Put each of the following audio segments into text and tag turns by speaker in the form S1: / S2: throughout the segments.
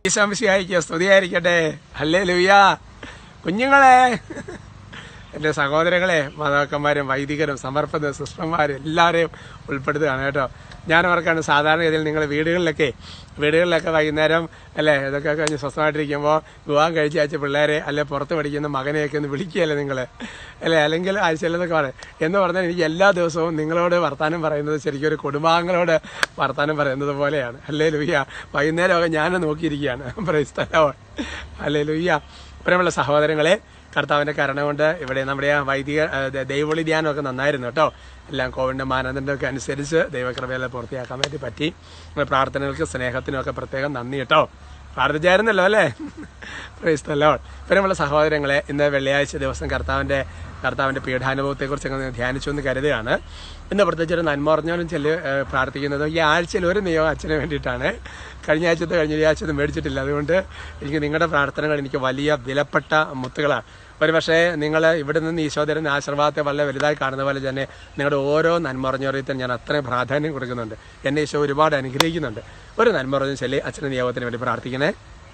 S1: ഈശംശിയായിരിക്കുക സ്തുതിയായിരിക്കട്ടെ അല്ലേ ലുയ്യ കുഞ്ഞുങ്ങളെ എൻ്റെ സഹോദരങ്ങളെ മാതാക്കന്മാരും വൈദികരും സമർപ്പിത സിസ്റ്റർമാരും എല്ലാവരെയും ഉൾപ്പെടുത്തുകയാണ് കേട്ടോ ഞാൻ ഓർക്കാണ് സാധാരണഗതിയിൽ നിങ്ങൾ വീടുകളിലൊക്കെ വീടുകളിലൊക്കെ വൈകുന്നേരം അല്ലേ ഇതൊക്കെ കഴിഞ്ഞ് സ്വസ്ഥമായിട്ടിരിക്കുമ്പോൾ വിവാഹം കഴിച്ച് അയച്ച പിള്ളേരെ അല്ലെ പുറത്ത് പഠിക്കുന്ന മകനെയൊക്കെ ഒന്ന് വിളിക്കുകയല്ലേ നിങ്ങൾ അല്ലേ അല്ലെങ്കിൽ ആഴ്ചയിലെന്നൊക്കെ പറയും എന്ന് പറഞ്ഞാൽ എനിക്ക് എല്ലാ ദിവസവും നിങ്ങളോട് വർത്താനം പറയുന്നത് ശരിക്കും ഒരു കുടുംബാംഗങ്ങളോട് വർത്താനം പറയുന്നത് പോലെയാണ് അല്ലേ ലുയ്യ വൈകുന്നേരമൊക്കെ ഞാൻ നോക്കിയിരിക്കുകയാണ് പ്രൈസ്തലോ അല്ലേ ലുയ്യ പ്രിയമുള്ള സഹോദരങ്ങളെ കർത്താവിന്റെ കരുണ കൊണ്ട് ഇവിടെ നമ്മുടെ ആ വൈദിക ആ, ദ- ദൈവവിളി ധ്യാനമൊക്കെ നന്നായിരുന്നു കേട്ടോ എല്ലാം കോവിഡിന്റെ മാനദണ്ഡമൊക്കെ അനുസരിച്ച് ദൈവകൃപയെല്ലാം പൂർത്തിയാക്കാൻ വേണ്ടി പറ്റി നമ്മുടെ പ്രാർത്ഥനകൾക്ക് സ്നേഹത്തിനും ഒക്കെ പ്രത്യേകം നന്ദി കേട്ടോ പ്രാർത്ഥിച്ചായിരുന്നല്ലോ അല്ലേ പ്രൈസ്തല്ലോ പ്രിയമുള്ള സഹോദരങ്ങളെ ഇന്ന് വെള്ളിയാഴ്ച ദിവസം കർത്താവിന്റെ കർത്താവിന്റെ പീഠാനുഭവത്തെക്കുറിച്ച് അങ്ങ് ധ്യാനിച്ചു എന്ന് കരുതുകയാണ് ഇന്ന് പ്രത്യേകിച്ച് ഒരു നന്മ പറഞ്ഞവനും ചെല്ലി ഏഹ്, പ്രാർത്ഥിക്കുന്നത് ഈ ആഴ്ചയിൽ ഒരു നിയമം അച്ഛന് വേണ്ടിയിട്ടാണ് കഴിഞ്ഞ ആഴ്ചത്തെ കഴിഞ്ഞ ഈ ആഴ്ചത്തെ മേടിച്ചിട്ടില്ല അതുകൊണ്ട് എനിക്ക് നിങ്ങളുടെ പ്രാർത്ഥനകൾ എനിക്ക് വലിയ വിലപ്പെട്ട മുത്തുകളാണ് ഒരുപക്ഷെ നിങ്ങൾ ഇവിടെ നിന്ന് ഈശോധരൻ ആശീർവാദത്തെ വളരെ വലുതായി കാണുന്ന പോലെ തന്നെ നിങ്ങളുടെ ഓരോ നന്മ പറഞ്ഞവരെയും ഞാൻ അത്രയും പ്രാധാന്യം കൊടുക്കുന്നുണ്ട് എന്നെ ഈശോ ഒരുപാട് അനുഗ്രഹിക്കുന്നുണ്ട് ഒരു നന്മ പറഞ്ഞ ചെല്ലി അച്ഛൻ്റെ നിയോഗത്തിന് വേണ്ടി പ്രാർത്ഥിക്കണേ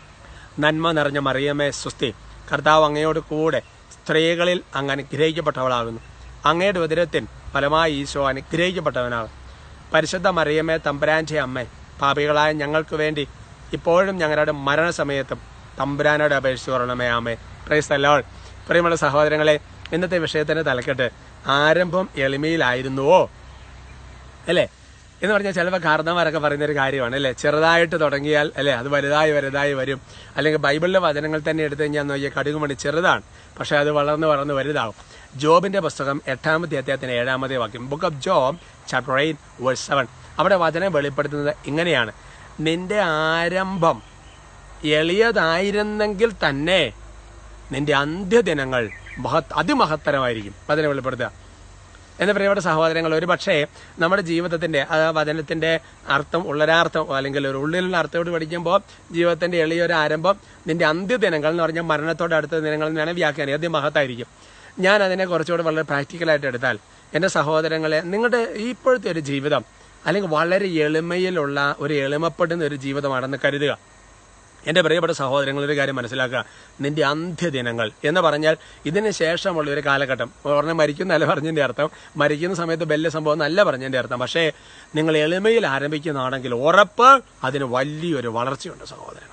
S1: നന്മ നിറഞ്ഞ മറിയമേ സുസ്തി കർത്താവ് അങ്ങയോട് കൂടെ സ്ത്രീകളിൽ അങ്ങ് അനുഗ്രഹിക്കപ്പെട്ടവളാകുന്നു അങ്ങയുടെ ഉദരത്തിൻ ഫലമായി ഈശോ അനുഗ്രഹിക്കപ്പെട്ടവനാകും പരിശുദ്ധ മറിയമേ തമ്പുരാൻ്റെ അമ്മ പാപികളായ ഞങ്ങൾക്ക് വേണ്ടി ഇപ്പോഴും ഞങ്ങളുടെ മരണസമയത്തും തമ്പുരാനോട് അപേക്ഷിച്ചു പറയണമേ ആമേ പ്രൈസ് അല്ലോൾ പ്രിയമുള്ള സഹോദരങ്ങളെ ഇന്നത്തെ വിഷയത്തിന് തലക്കെട്ട് ആരംഭം എളിമയിലായിരുന്നുവോ അല്ലേ എന്ന് പറഞ്ഞാൽ ചിലപ്പോൾ കാരണന്മാരൊക്കെ പറയുന്ന ഒരു കാര്യമാണ് അല്ലേ ചെറുതായിട്ട് തുടങ്ങിയാൽ അല്ലേ അത് വലുതായി വലുതായി വരും അല്ലെങ്കിൽ ബൈബിളിലെ വചനങ്ങൾ തന്നെ എടുത്തു കഴിഞ്ഞാൽ നോക്കിയാൽ കടുകുമണി ചെറുതാണ് പക്ഷെ അത് വളർന്ന് വളർന്ന് വലുതാവും ജോബിന്റെ പുസ്തകം എട്ടാമത്തെ അധ്യായത്തിന് ഏഴാമത്തെ വാക്യം book of Job chapter eight verse seven അവിടെ വചനം വെളിപ്പെടുത്തുന്നത് ഇങ്ങനെയാണ് നിന്റെ ആരംഭം എളിയതായിരുന്നെങ്കിൽ തന്നെ നിന്റെ അന്ത്യദിനങ്ങൾ മഹത് അതിമഹത്തരമായിരിക്കും വചനം വെളിപ്പെടുത്തുക എന്റെ പ്രിയപ്പെട്ട സഹോദരങ്ങൾ ഒരു പക്ഷേ നമ്മുടെ ജീവിതത്തിന്റെ ആ വചനത്തിന്റെ അർത്ഥം ഉള്ളൊരർത്ഥം അല്ലെങ്കിൽ ഒരു ഉള്ളിലുള്ള അർത്ഥത്തോട് പഠിക്കുമ്പോൾ ജീവിതത്തിന്റെ എളിയൊരു ആരംഭം നിന്റെ അന്ത്യദിനങ്ങൾ എന്ന് പറഞ്ഞാൽ മരണത്തോട് അടുത്ത ദിനങ്ങൾ എന്ന് വേണം വ്യാഖ്യാനം അത് മഹത്തായിരിക്കും ഞാൻ അതിനെ കുറച്ചുകൂടെ വളരെ പ്രാക്ടിക്കലായിട്ട് എടുത്താൽ എന്റെ സഹോദരങ്ങളെ നിങ്ങളുടെ ഇപ്പോഴത്തെ ഒരു ജീവിതം അല്ലെങ്കിൽ വളരെ എളിമയിലുള്ള ഒരു എളിമപ്പെടുന്ന ഒരു ജീവിതമാണെന്ന് കരുതുക എന്റെ പ്രിയപ്പെട്ട സഹോദരങ്ങൾ ഒരു കാര്യം മനസ്സിലാക്കുക നിന്റെ അന്ത്യദിനങ്ങൾ എന്ന് പറഞ്ഞാൽ ഇതിന് ശേഷമുള്ള ഒരു കാലഘട്ടം പറഞ്ഞ മരിക്കുന്നല്ല പറഞ്ഞതിന്റെ അർത്ഥം മരിക്കുന്ന സമയത്ത് വലിയ സംഭവം എന്നല്ല പറഞ്ഞതിന്റെ അർത്ഥം പക്ഷേ നിങ്ങൾ എളിമയിൽ ആരംഭിക്കുന്നതാണെങ്കിൽ ഉറപ്പ് അതിന് വലിയൊരു വളർച്ചയുണ്ട് സഹോദരങ്ങളെ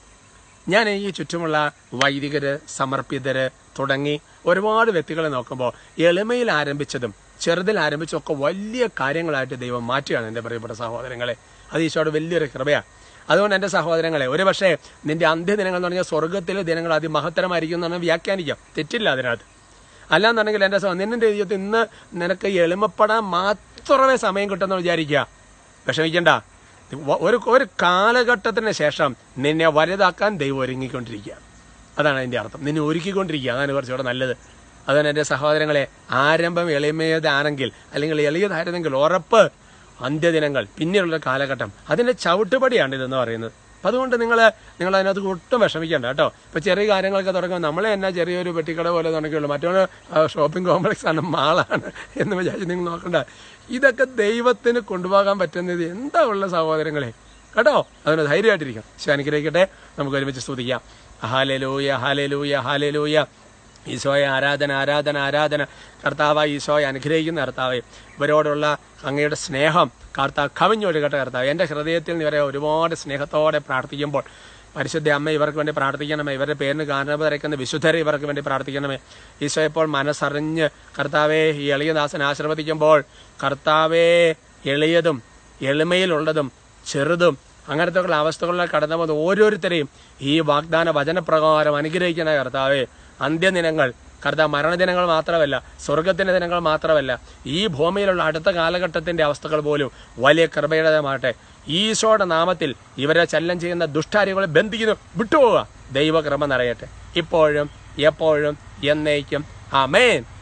S1: ഞാൻ ഈ ചുറ്റുമുള്ള വൈദികര് സമർപ്പിതര് തുടങ്ങി ഒരുപാട് വ്യക്തികളെ നോക്കുമ്പോൾ എളിമയിൽ ആരംഭിച്ചതും ചെറുതിൽ ആരംഭിച്ചതൊക്കെ വലിയ കാര്യങ്ങളായിട്ട് ദൈവം മാറ്റുകയാണ് എൻ്റെ പ്രിയപ്പെട്ട സഹോദരങ്ങളെ അത് ഈശോയുടെ വലിയൊരു കൃപയാണ് അതുകൊണ്ട് എൻ്റെ സഹോദരങ്ങളെ ഒരു പക്ഷേ നിന്റെ അന്ത്യദിനങ്ങൾ എന്ന് പറഞ്ഞാൽ സ്വർഗത്തിലെ ദിനങ്ങൾ അതിമഹത്തരമായിരിക്കും എന്നാണ് വ്യാഖ്യാനിക്കാം തെറ്റില്ല അതിനകത്ത് അല്ലാന്നുണ്ടെങ്കിൽ എൻ്റെ സഹ നിന്റെ ജീവിതത്തിൽ ഇന്ന് നിനക്ക് എളിമപ്പെടാൻ മാത്രമേ സമയം കിട്ടുമെന്ന് വിചാരിക്കുക വിഷമിക്കണ്ട വ- ഒരു ഒരു കാലഘട്ടത്തിന് ശേഷം നിന്നെ വലുതാക്കാൻ ദൈവം ഒരുങ്ങിക്കൊണ്ടിരിക്കുക അതാണ് അതിന്റെ അർത്ഥം നിന്നെ ഒരുക്കിക്കൊണ്ടിരിക്കുക അതാണ് കുറച്ചുകൂടെ നല്ലത് അതാണ് എൻ്റെ സഹോദരങ്ങളെ ആരംഭം എളിമയതാണെങ്കിൽ അല്ലെങ്കിൽ എളിയതായിരുന്നെങ്കിൽ ഉറപ്പ് അന്ത്യദിനങ്ങൾ പിന്നീടുള്ള കാലഘട്ടം അതിന്റെ ചവിട്ടുപടിയാണ് ഇതെന്ന് പറയുന്നത് അപ്പൊ അതുകൊണ്ട് നിങ്ങൾ നിങ്ങൾ അതിനകത്ത് ഒട്ടും വിഷമിക്കേണ്ട കേട്ടോ ഇപ്പൊ ചെറിയ കാര്യങ്ങളൊക്കെ തുടങ്ങുമ്പോൾ നമ്മളെ എന്നാ ചെറിയൊരു പെട്ടിക്കട പോലെ തുടങ്ങിയുള്ളൂ മറ്റൊരു ഷോപ്പിംഗ് കോംപ്ലക്സ് ആണ് മാളാണ് എന്ന് വിചാരിച്ച് നിങ്ങൾ നോക്കണ്ട ഇതൊക്കെ ദൈവത്തിന് കൊണ്ടുപോകാൻ പറ്റുന്നത് എന്താ ഉള്ള സഹോദരങ്ങളെ കേട്ടോ അതിന് ധൈര്യമായിട്ടിരിക്കാം ശരി അനുഗ്രഹിക്കട്ടെ നമുക്ക് ഒരുമിച്ച് സ്തുതിക്കാം ഹാലലൂയ ഹാലലൂയ ഹാലലൂയ ഈശോയെ ആരാധന ആരാധന ആരാധന കർത്താവായി ഈശോയെ അനുഗ്രഹിക്കുന്ന കർത്താവെ ഇവരോടുള്ള അങ്ങയുടെ സ്നേഹം കർത്താവ് കവിഞ്ഞൊഴുകട്ടെ കർത്താവ് എൻ്റെ ഹൃദയത്തിൽ നിന്ന് ഇവരെ ഒരുപാട് സ്നേഹത്തോടെ പ്രാർത്ഥിക്കുമ്പോൾ പരിശുദ്ധ അമ്മ ഇവർക്ക് വേണ്ടി പ്രാർത്ഥിക്കണമേ ഇവരുടെ പേരിന് കാരണവരയ്ക്കുന്ന വിശുദ്ധരെ ഇവർക്ക് വേണ്ടി പ്രാർത്ഥിക്കണമേ ഈശോ ഇപ്പോൾ മനസ്സറിഞ്ഞ് കർത്താവെ ഈ എളിയദാസൻ ആശീർവദിക്കുമ്പോൾ കർത്താവെ എളിയതും എളിമയിലുള്ളതും ചെറുതും അങ്ങനത്തെ ഉള്ള അവസ്ഥകളിൽ കടന്നു വന്ന ഓരോരുത്തരെയും ഈ വാഗ്ദാന വചനപ്രകാരം അനുഗ്രഹിക്കുന്ന കർത്താവെ അന്ത്യദിനങ്ങൾ കർത്താവ് മരണദിനങ്ങൾ മാത്രമല്ല സ്വർഗത്തിന്റെ ദിനങ്ങൾ മാത്രമല്ല ഈ ഭൂമിയിലുള്ള അടുത്ത കാലഘട്ടത്തിന്റെ അവസ്ഥകൾ പോലും വലിയ കൃപയുടേതാകട്ടെ ഈശോയുടെ നാമത്തിൽ ഇവരെ ചലനം ചെയ്യുന്ന ദുഷ്ടാരികളെ ബന്ധിക്കുന്നു വിട്ടുപോവുക ദൈവകൃപ നിറയട്ടെ ഇപ്പോഴും എപ്പോഴും എന്നേക്കും ആമേൻ